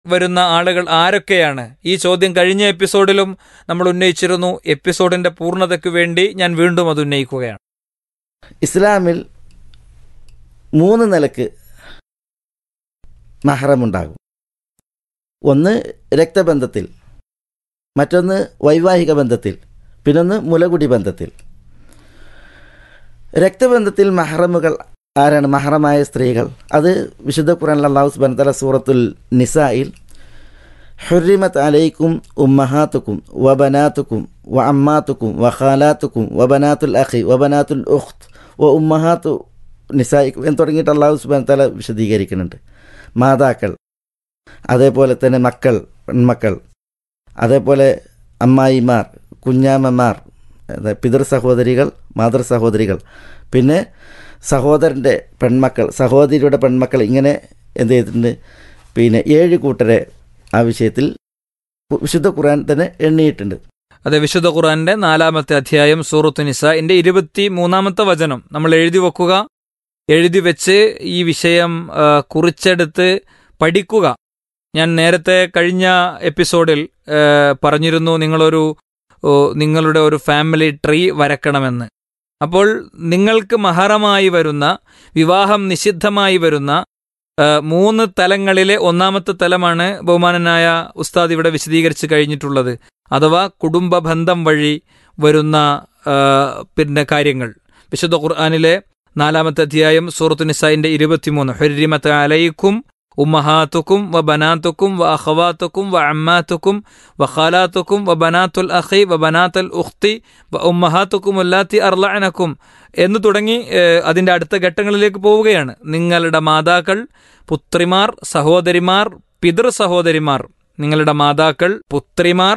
വരുന്ന ആളുകൾ ആരൊക്കെയാണ് ഈ ചോദ്യം കഴിഞ്ഞ എപ്പിസോഡിലും നമ്മൾ ഉന്നയിച്ചിരുന്നു എപ്പിസോഡിന്റെ പൂർണ്ണതയ്ക്ക് വേണ്ടി ഞാൻ വീണ്ടും അത് ഉന്നയിക്കുകയാണ് ഇസ്ലാമിൽ മൂന്ന് നിലക്ക് മഹറമുണ്ടാകും ഒന്ന് രക്തബന്ധത്തിൽ മറ്റൊന്ന് വൈവാഹിക ബന്ധത്തിൽ പിന്നൊന്ന് മുലകുടി ബന്ധത്തിൽ രക്തബന്ധത്തിൽ മഹറമുകൾ ആരാണ് മഹറമായ സ്ത്രീകൾ അത് വിശുദ്ധ ഖുറാൻ അള്ളാഹു സുബാൻ തല സൂറത്തുൽ നിസായിൽ ഹുറിമത്ത് അലൈക്കും ഉമ്മഹാത്തുക്കും വബനാത്തുക്കും വ അമ്മാത്തുക്കും വ ഖാലാത്തുക്കും വബനാത്തുൽ അഖി വബനാത്തുൽ ഉഖ്ത് വ ഉമ്മഹാത്തു നിസായിക്കും എന്ന് തുടങ്ങിയിട്ട് അള്ളാഹു സുബാൻ തല വിശദീകരിക്കുന്നുണ്ട് മാതാക്കൾ അതേപോലെ തന്നെ മക്കൾ പെൺമക്കൾ അതേപോലെ അമ്മായിമാർ കുഞ്ഞാമ്മമാർ അതായത് പിതൃ സഹോദരികൾ മാതൃ സഹോദരികൾ പിന്നെ സഹോദരൻ്റെ പെൺമക്കൾ സഹോദരിയുടെ പെൺമക്കൾ ഇങ്ങനെ എന്ത് ചെയ്തിട്ടുണ്ട് പിന്നെ ഏഴ് കൂട്ടരെ ആ വിഷയത്തിൽ വിശുദ്ധ ഖുർആൻ തന്നെ എണ്ണിയിട്ടുണ്ട് അതെ വിശുദ്ധ ഖുറാന്റെ നാലാമത്തെ അധ്യായം സൂറത്തു നിസന്റെ ഇരുപത്തി മൂന്നാമത്തെ വചനം നമ്മൾ എഴുതി വെക്കുക എഴുതി വെച്ച് ഈ വിഷയം ആ, കുറിച്ചെടുത്ത് പഠിക്കുക ഞാൻ നേരത്തെ കഴിഞ്ഞ എപ്പിസോഡിൽ ആ, പറഞ്ഞിരുന്നു നിങ്ങളൊരു ഓ, നിങ്ങളുടെ ഒരു ഫാമിലി ട്രീ വരക്കണമെന്ന് അപ്പോൾ നിങ്ങൾക്ക് മഹറമായി വരുന്ന വിവാഹം നിഷിദ്ധമായി വരുന്ന ആ, മൂന്ന് തലങ്ങളിലെ ഒന്നാമത്തെ തലമാണ് ബഹുമാനനായ ഉസ്താദ് ഇവിടെ വിശദീകരിച്ച് കഴിഞ്ഞിട്ടുള്ളത് അഥവാ കുടുംബ ബന്ധം വഴി വരുന്ന ആ, പിന്നെ കാര്യങ്ങൾ വിശുദ്ധ ഖുർആാനിലെ നാലാമത്തെ അധ്യായം സൂറത്തു നിസായിന്റെ ഇരുപത്തിമൂന്ന് ഹുരിമത്ത് അലൈക്കും ഉമ്മഹാത്തുക്കും വ ബനാത്തുക്കും വ അഖവാത്തുക്കും വ അമ്മാത്തുക്കും വ ഖാലാത്തുക്കും വ ബനാത്തുൽ അഖി വ ബനാത്തുൽ ഉഖ്തി വ ഉമ്മഹാത്തുക്കും ഉല്ലാത്തി അർലഅനക്കും എന്ന് തുടങ്ങി ഏഹ്, അതിന്റെ അടുത്ത ഘട്ടങ്ങളിലേക്ക് പോവുകയാണ് നിങ്ങളുടെ മാതാക്കൾ പുത്രിമാർ സഹോദരിമാർ പിതൃ സഹോദരിമാർ നിങ്ങളുടെ മാതാക്കൾ പുത്രിമാർ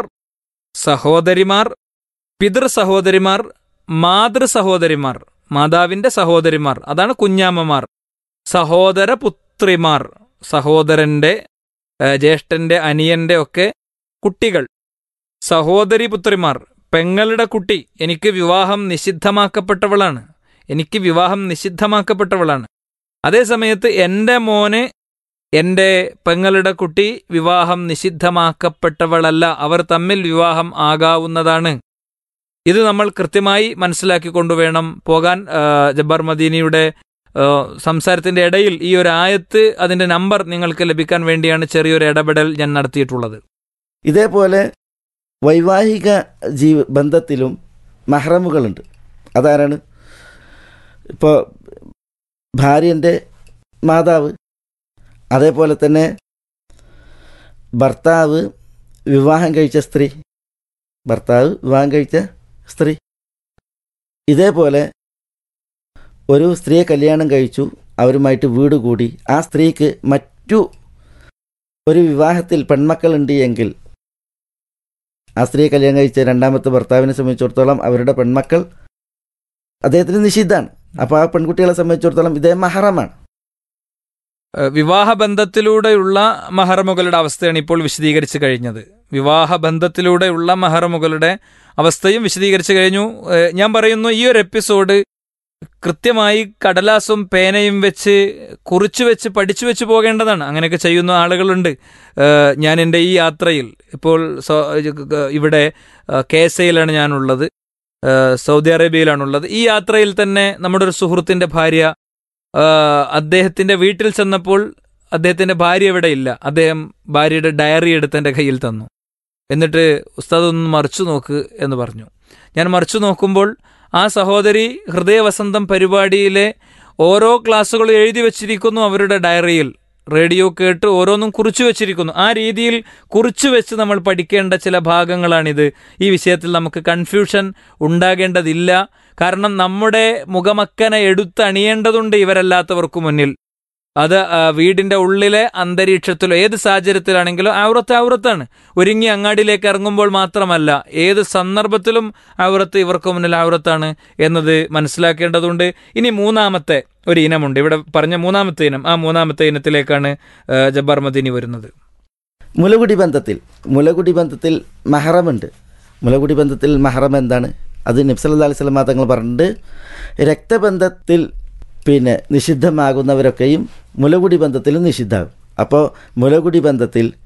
സഹോദരിമാർ പിതൃ സഹോദരിമാർ മാതൃ സഹോദരിമാർ മാതാവിന്റെ സഹോദരിമാർ അതാണ് കുഞ്ഞാമ്മമാർ സഹോദര പുത്രിമാർ സഹോദരന്റെ ഏഹ്, ജ്യേഷ്ഠന്റെ അനിയന്റെ ഒക്കെ കുട്ടികൾ സഹോദരി പുത്രിമാർ പെങ്ങളുടെ കുട്ടി എനിക്ക് വിവാഹം നിഷിദ്ധമാക്കപ്പെട്ടവളാണ് എനിക്ക് വിവാഹം നിഷിദ്ധമാക്കപ്പെട്ടവളാണ് അതേസമയത്ത് എൻ്റെ മോന് എൻ്റെ പെങ്ങളുടെ കുട്ടി വിവാഹം നിഷിദ്ധമാക്കപ്പെട്ടവളല്ല അവർ തമ്മിൽ വിവാഹം ആകാവുന്നതാണ് ഇത് നമ്മൾ കൃത്യമായി മനസ്സിലാക്കിക്കൊണ്ടു വേണം പോകാൻ ആ, ജബ്ബാർ മദീനിയുടെ ആ, സംസാരത്തിന്റെ ഇടയിൽ ഈ ഒരു ആയത്ത് അതിന്റെ നമ്പർ നിങ്ങൾക്ക് ലഭിക്കാൻ വേണ്ടിയാണ് ചെറിയൊരു ഇടപെടൽ ഞാൻ നടത്തിയിട്ടുള്ളത് ഇതേപോലെ വൈവാഹിക ജീവ ബന്ധത്തിലും മഹ്റമുകളുണ്ട് അതാരാണ് ഇപ്പോൾ ഭാര്യൻ്റെ മാതാവ് അതേപോലെ തന്നെ ഭർത്താവ് വിവാഹം കഴിച്ച സ്ത്രീ ഭർത്താവ് വിവാഹം കഴിച്ച സ്ത്രീ ഇതേപോലെ ഒരു സ്ത്രീയെ കല്യാണം കഴിച്ചു അവരുമായിട്ട് വീട് കൂടി ആ സ്ത്രീക്ക് മറ്റു ഒരു വിവാഹത്തിൽ പെൺമക്കളുണ്ട് എങ്കിൽ ആ സ്ത്രീയെ കല്യാണം കഴിച്ച രണ്ടാമത്തെ ഭർത്താവിനെ സംബന്ധിച്ചിടത്തോളം അവരുടെ പെൺമക്കൾ അദ്ദേഹത്തിന് നിഷിദ്ധാണ് അപ്പോൾ ആ പെൺകുട്ടികളെ സംബന്ധിച്ചിടത്തോളം ഇതേ മഹറമാണ് ഏഹ് വിവാഹബന്ധത്തിലൂടെയുള്ള മഹറമുകളുടെ അവസ്ഥയാണ് ഇപ്പോൾ വിശദീകരിച്ചു കഴിഞ്ഞത് വിവാഹബന്ധത്തിലൂടെയുള്ള മഹറമുകളുടെ അവസ്ഥയും വിശദീകരിച്ചു കഴിഞ്ഞു ഏഹ് ഞാൻ പറയുന്നു ഈ ഒരു എപ്പിസോഡ് കൃത്യമായി കടലാസും പേനയും വെച്ച് കുറിച്ചു വെച്ച് പഠിച്ചു വെച്ച് പോകേണ്ടതാണ് അങ്ങനെയൊക്കെ ചെയ്യുന്ന ആളുകളുണ്ട് ഏഹ് ഞാൻ എൻ്റെ ഈ യാത്രയിൽ ഇപ്പോൾ സൗ- ഇവിടെ ഏഹ് കേസയിലാണ് ഞാനുള്ളത് ഏഹ് സൗദി അറേബ്യയിലാണുള്ളത് ഈ യാത്രയിൽ തന്നെ നമ്മുടെ ഒരു സുഹൃത്തിന്റെ ഭാര്യ ആഹ് അദ്ദേഹത്തിന്റെ വീട്ടിൽ ചെന്നപ്പോൾ അദ്ദേഹത്തിന്റെ ഭാര്യ ഇവിടെ ഇല്ല അദ്ദേഹം ഭാര്യയുടെ ഡയറി എടുത്ത് എൻ്റെ കയ്യിൽ തന്നു എന്നിട്ട് ഉസ്താദ് ഒന്ന് മറിച്ചു നോക്ക് എന്ന് പറഞ്ഞു ഞാൻ മറിച്ചു നോക്കുമ്പോൾ ആ സഹോദരി ഹൃദയവസന്തം പരിപാടിയിലെ ഓരോ ക്ലാസ്സുകളും എഴുതി വച്ചിരിക്കുന്നു അവരുടെ ഡയറിയിൽ റേഡിയോ കേട്ട് ഓരോന്നും കുറിച്ചു വെച്ചിരിക്കുന്നു ആ രീതിയിൽ കുറിച്ചു വെച്ച് നമ്മൾ പഠിക്കേണ്ട ചില ഭാഗങ്ങളാണിത് ഈ വിഷയത്തിൽ നമുക്ക് കൺഫ്യൂഷൻ ഉണ്ടാകേണ്ടതില്ല കാരണം നമ്മുടെ മുഖമക്കനെ എടുത്തണിയേണ്ടതുണ്ട് ഇവരല്ലാത്തവർക്ക് മുന്നിൽ അത് ആ, വീടിന്റെ ഉള്ളിലെ അന്തരീക്ഷത്തിലോ ഏത് സാഹചര്യത്തിലാണെങ്കിലും ഔറത്ത് ഔറത്താണ് ഒരുങ്ങി അങ്ങാടിയിലേക്ക് ഇറങ്ങുമ്പോൾ മാത്രമല്ല ഏത് സന്ദർഭത്തിലും ഔറത്ത് ഇവർക്ക് മുന്നിൽ ഔറത്താണ് എന്നത് മനസ്സിലാക്കേണ്ടതുണ്ട് ഇനി മൂന്നാമത്തെ ഒരു ഇനമുണ്ട് ഇവിടെ പറഞ്ഞ മൂന്നാമത്തെ ഇനം ആ മൂന്നാമത്തെ ഇനത്തിലേക്കാണ് ആ, ജബ്ബാർ മദീനി വരുന്നത് മുലകുടി ബന്ധത്തിൽ മുലകുടി ബന്ധത്തിൽ മഹറമുണ്ട് മുലകുടി ബന്ധത്തിൽ മഹറം എന്താണ് അത് നബ്സല്ലാ അലൈഹി സ്വലമാ തങ്ങൾ പറഞ്ഞിട്ട് രക്തബന്ധത്തിൽ പിന്നെ നിഷിദ്ധമാകുന്നവരൊക്കെയും മുലകുടി ബന്ധത്തിലും നിഷിദ്ധമാകും അപ്പോൾ മുലകുടി ബന്ധത്തിൽ